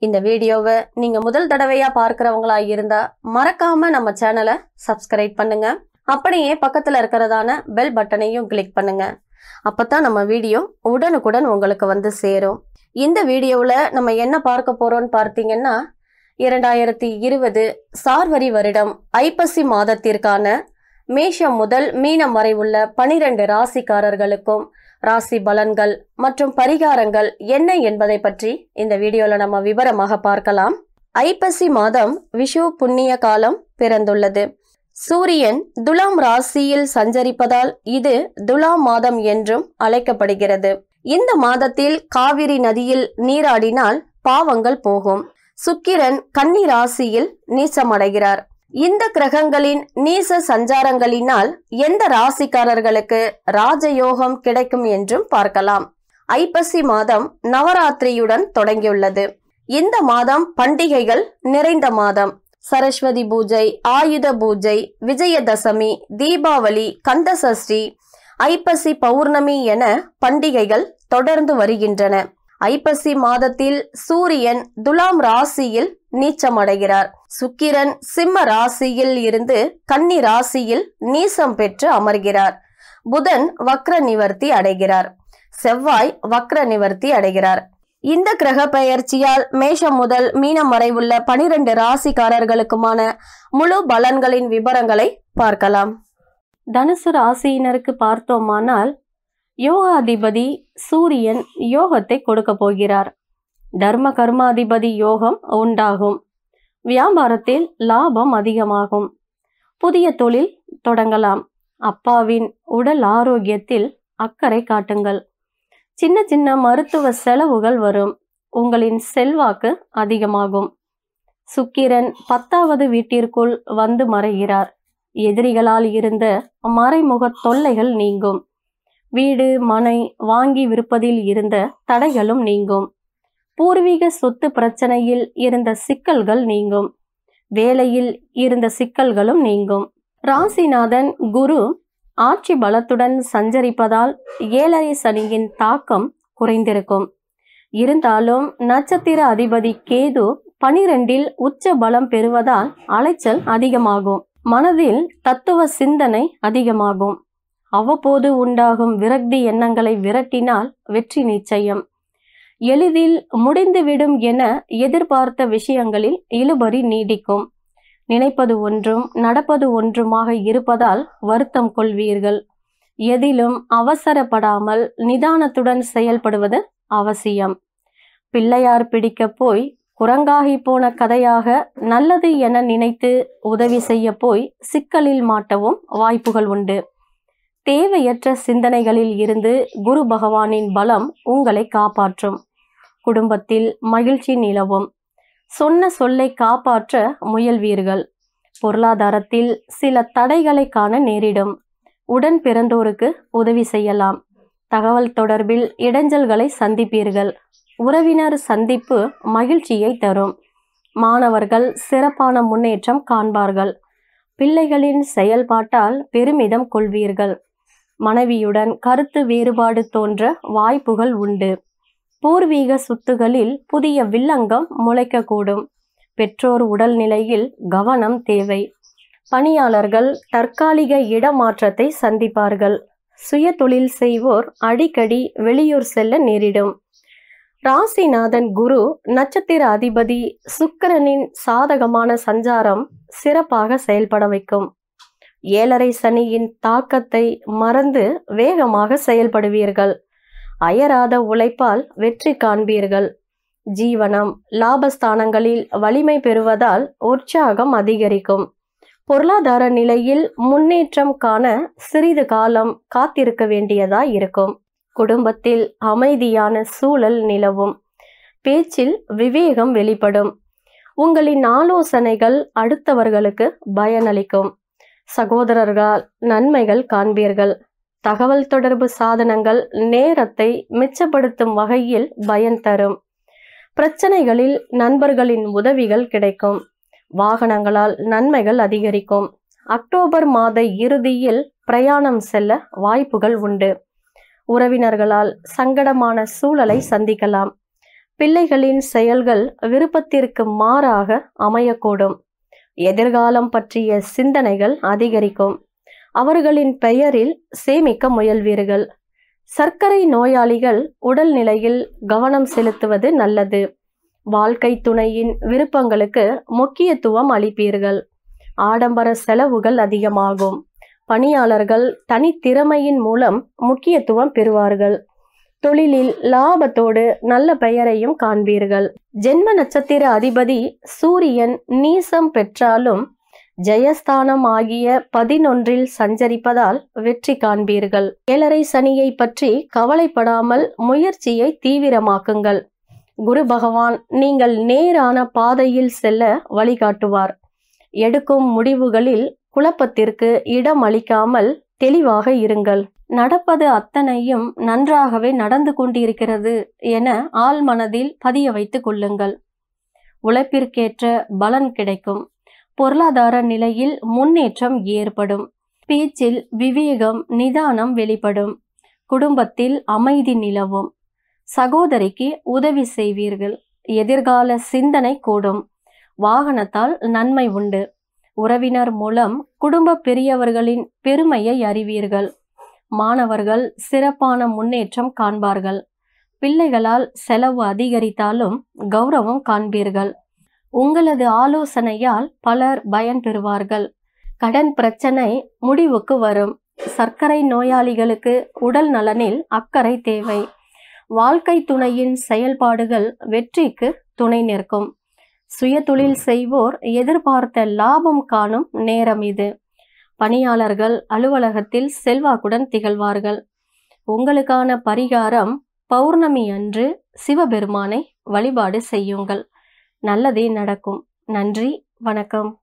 இந்த வீடியோவை நீங்க முதல் தடவையா பார்க்கறவங்களா இருந்தா மறக்காம நம்ம சேனலை சப்ஸ்கிரைப் பண்ணுங்க அப்படியே பக்கத்துல இருக்கிறதான பெல் பட்டனையும் கிளிக் பண்ணுங்க அப்பதான் நம்ம வீடியோ உடனுக்குடன் உங்களுக்கு வந்து சேரும் இந்த வீடியோவில் நம்ம என்ன பார்க்க போறோம்னு பார்த்தீங்கன்னா இரண்டாயிரத்தி இருபது சார்வரி வருடம் ஐப்பசி மாதத்திற்கான மேஷம் முதல் மீனம் வரை உள்ள பனிரெண்டு ராசிக்காரர்களுக்கும் ராசி பலன்கள் மற்றும் பரிகாரங்கள் என்ன என்பதை பற்றி இந்த வீடியோல நம்ம விவரமாக பார்க்கலாம் ஐப்பசி மாதம் விஷு புண்ணிய காலம் பிறந்துள்ளது சூரியன் துலாம் ராசியில் சஞ்சரிப்பதால் இது துலாம் மாதம் என்றும் அழைக்கப்படுகிறது இந்த மாதத்தில் காவிரி நதியில் நீராடினால் பாவங்கள் போகும் சுக்கிரன் கன்னி ராசியில் நீச்சமடைகிறார் இந்த கிரகங்களின் நீச சஞ்சாரங்களினால் எந்த ராசிக்காரர்களுக்கு ராஜயோகம் கிடைக்கும் என்றும் பார்க்கலாம் ஐப்பசி மாதம் நவராத்திரியுடன் தொடங்கியுள்ளது இந்த மாதம் பண்டிகைகள் நிறைந்த மாதம் சரஸ்வதி பூஜை ஆயுத பூஜை விஜயதசமி தீபாவளி கந்தசஷ்டி ஐப்பசி பௌர்ணமி என பண்டிகைகள் தொடர்ந்து வருகின்றன ஐப்பசி மாதத்தில் சூரியன் துலாம் ராசியில் நீச்சமடைகிறார் சுக்கிரன் சிம்ம ராசியில் இருந்து கன்னி ராசியில் நீசம் பெற்று அமர்கிறார் புதன் வக்ர நிவர்த்தி அடைகிறார் செவ்வாய் வக்ர நிவர்த்தி அடைகிறார் இந்த கிரக பெயர்ச்சியால் மேஷம் முதல் மீனம் வரை உள்ள பனிரெண்டு ராசிக்காரர்களுக்குமான முழு பலன்களின் விவரங்களை பார்க்கலாம் தனுசு ராசியினருக்கு பார்த்தோமானால் யோகாதிபதி சூரியன் யோகத்தை கொடுக்க போகிறார் தர்ம கர்மாதிபதி யோகம் உண்டாகும் வியாபாரத்தில் லாபம் அதிகமாகும் புதிய தொழில் தொடங்கலாம் அப்பாவின் உடல் ஆரோக்கியத்தில் அக்கறை காட்டுங்கள் சின்ன சின்ன மருத்துவ செலவுகள் வரும் உங்களின் செல்வாக்கு அதிகமாகும் சுக்கிரன் பத்தாவது வீட்டிற்குள் வந்து மறைகிறார் எதிரிகளால் இருந்த மறைமுக தொல்லைகள் நீங்கும் வீடு மனை வாங்கி விற்பதில் இருந்த தடைகளும் நீங்கும் பூர்வீக சொத்து பிரச்சனையில் இருந்த சிக்கல்கள் நீங்கும் வேலையில் இருந்த சிக்கல்களும் நீங்கும் ராசிநாதன் குரு ஆட்சி பலத்துடன் சஞ்சரிப்பதால் ஏழரை சனியின் தாக்கம் குறைந்திருக்கும் இருந்தாலும் நட்சத்திர அதிபதி கேது பனிரெண்டில் உச்ச பலம் பெறுவதால் அலைச்சல் அதிகமாகும் மனதில் தத்துவ சிந்தனை அதிகமாகும் அவ்வப்போது உண்டாகும் விரக்தி எண்ணங்களை விரட்டினால் வெற்றி நிச்சயம் எளிதில் முடிந்துவிடும் என எதிர்பார்த்த விஷயங்களில் இழுபறி நீடிக்கும் நினைப்பது ஒன்றும் நடப்பது ஒன்றுமாக இருப்பதால் வருத்தம் கொள்வீர்கள் எதிலும் அவசரப்படாமல் நிதானத்துடன் செயல்படுவது அவசியம் பிள்ளையார் பிடிக்க போய் குரங்காகி போன கதையாக நல்லது என நினைத்து உதவி செய்ய போய் சிக்கலில் மாட்டவும் வாய்ப்புகள் உண்டு தேவையற்ற சிந்தனைகளில் இருந்து குரு பகவானின் பலம் உங்களை காப்பாற்றும் குடும்பத்தில் மகிழ்ச்சி நிலவும் சொன்ன சொல்லை காப்பாற்ற முயல்வீர்கள் பொருளாதாரத்தில் சில தடைகளை காண நேரிடும் உடன் பிறந்தோருக்கு உதவி செய்யலாம் தகவல் தொடர்பில் இடைஞ்சல்களை சந்திப்பீர்கள் உறவினர் சந்திப்பு மகிழ்ச்சியை தரும் மாணவர்கள் சிறப்பான முன்னேற்றம் காண்பார்கள் பிள்ளைகளின் செயல்பாட்டால் பெருமிதம் கொள்வீர்கள் மனைவியுடன் கருத்து வேறுபாடு தோன்ற வாய்ப்புகள் உண்டு பூர்வீக சொத்துகளில் புதிய வில்லங்கம் முளைக்கக்கூடும் பெற்றோர் உடல்நிலையில் கவனம் தேவை பணியாளர்கள் தற்காலிக இடமாற்றத்தை சந்திப்பார்கள் சுய தொழில் செய்வோர் அடிக்கடி வெளியூர் செல்ல நேரிடும் ராசிநாதன் குரு நட்சத்திர அதிபதி சுக்கிரனின் சாதகமான சஞ்சாரம் சிறப்பாக செயல்பட வைக்கும் ஏழரை சனியின் தாக்கத்தை மறந்து வேகமாக செயல்படுவீர்கள் அயராத உழைப்பால் வெற்றி காண்பீர்கள் ஜீவனம் லாபஸ்தானங்களில் வலிமை பெறுவதால் உற்சாகம் அதிகரிக்கும் பொருளாதார நிலையில் முன்னேற்றம் காண சிறிது காலம் காத்திருக்க வேண்டியதாய் இருக்கும் குடும்பத்தில் அமைதியான சூழல் நிலவும் பேச்சில் விவேகம் வெளிப்படும் உங்களின் ஆலோசனைகள் அடுத்தவர்களுக்கு பயனளிக்கும் சகோதரர்களால் நன்மைகள் காண்பீர்கள் தகவல் தொடர்பு சாதனங்கள் நேரத்தை மிச்சப்படுத்தும் வகையில் பயன் தரும் பிரச்சனைகளில் நண்பர்களின் உதவிகள் கிடைக்கும் வாகனங்களால் நன்மைகள் அதிகரிக்கும் அக்டோபர் மாத இறுதியில் பிரயாணம் செல்ல வாய்ப்புகள் உண்டு உறவினர்களால் சங்கடமான சூழலை சந்திக்கலாம் பிள்ளைகளின் செயல்கள் விருப்பத்திற்கு மாறாக அமையக்கூடும் எதிர்காலம் பற்றிய சிந்தனைகள் அதிகரிக்கும் அவர்களின் பெயரில் சேமிக்க முயல்வீர்கள் சர்க்கரை நோயாளிகள் உடல்நிலையில் கவனம் செலுத்துவது நல்லது வாழ்க்கை துணையின் விருப்பங்களுக்கு முக்கியத்துவம் அளிப்பீர்கள் ஆடம்பர செலவுகள் அதிகமாகும் பணியாளர்கள் தனித்திறமையின் மூலம் முக்கியத்துவம் பெறுவார்கள் தொழிலில் லாபத்தோடு நல்ல பெயரையும் காண்பீர்கள் ஜென்ம நட்சத்திர அதிபதி சூரியன் நீசம் பெற்றாலும் ஜெயஸ்தானம் ஆகிய பதினொன்றில் சஞ்சரிப்பதால் வெற்றி காண்பீர்கள் ஏழரை சனியை பற்றி கவலைப்படாமல் முயற்சியை தீவிரமாக்குங்கள் குரு பகவான் நீங்கள் நேரான பாதையில் செல்ல வழிகாட்டுவார் எடுக்கும் முடிவுகளில் குழப்பத்திற்கு இடம் அளிக்காமல் தெளிவாக இருங்கள் நடப்பது அத்தனையும் நன்றாகவே நடந்து கொண்டிருக்கிறது என ஆள் மனதில் பதிய வைத்துக் கொள்ளுங்கள் உழைப்பிற்கேற்ற பலன் கிடைக்கும் பொருளாதார நிலையில் முன்னேற்றம் ஏற்படும் பேச்சில் விவேகம் நிதானம் வெளிப்படும் குடும்பத்தில் அமைதி நிலவும் சகோதரிக்கு உதவி செய்வீர்கள் எதிர்கால சிந்தனை கூடும் வாகனத்தால் நன்மை உண்டு உறவினர் மூலம் குடும்ப பெரியவர்களின் பெருமையை அறிவீர்கள் மாணவர்கள் சிறப்பான முன்னேற்றம் காண்பார்கள் பிள்ளைகளால் செலவு அதிகரித்தாலும் கௌரவம் காண்பீர்கள் உங்களது ஆலோசனையால் பலர் பயன் பெறுவார்கள் கடன் பிரச்சனை முடிவுக்கு வரும் சர்க்கரை நோயாளிகளுக்கு உடல் நலனில் அக்கறை தேவை வாழ்க்கை துணையின் செயல்பாடுகள் வெற்றிக்கு துணை நிற்கும் சுயதொழில் செய்வோர் எதிர்பார்த்த லாபம் காணும் நேரம் இது பணியாளர்கள் அலுவலகத்தில் செல்வாக்குடன் திகழ்வார்கள் உங்களுக்கான பரிகாரம் பௌர்ணமி அன்று சிவபெருமானை வழிபாடு செய்யுங்கள் நல்லதே நடக்கும் நன்றி வணக்கம்